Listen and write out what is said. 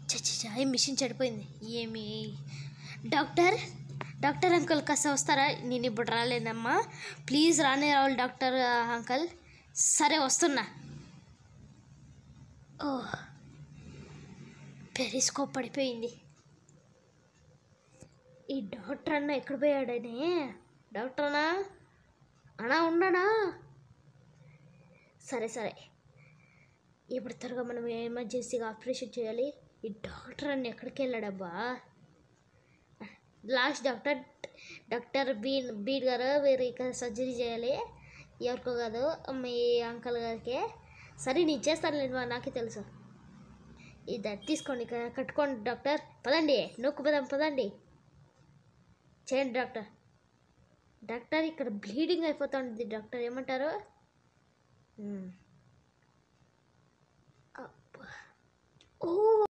చచ్చా ఈ మిషన్ చెడిపోయింది ఏమి డాక్టర్ డాక్టర్ అంకుల్ కాస్త వస్తారా నేను ఇప్పుడు రాలేదమ్మా ప్లీజ్ రానే రావాలి డాక్టర్ అంకుల్ సరే వస్తున్నా ఓ పెరిస్కోప్ పడిపోయింది ఈ డాక్టర్ అన్న ఎక్కడ పోయాడని డాక్టర్ అన్నా అన్నా ఉన్నానా సరే సరే ఇప్పుడు త్వరగా మనం ఎమర్జెన్సీగా ఆపరేషన్ చేయాలి ఈ డాక్టర్ అన్న ఎక్కడికి వెళ్ళాడబ్బా లాస్ట్ డాక్టర్ డాక్టర్ బీన్ బీడ్ గారు మీరు ఇక్కడ సర్జరీ చేయాలి ఎవరికో కాదు మీ అంకల్ గారికి సరే నేను చేస్తాను లేదు నాకే తెలుసు ఇది తీసుకోండి ఇక్కడ కట్టుకోండి డాక్టర్ పదండి నొక్కు పదం పదండి చేయండి డాక్టర్ డాక్టర్ ఇక్కడ బ్లీడింగ్ అయిపోతుంది డాక్టర్ ఏమంటారు మ్మ్. అబ్బా. ఓ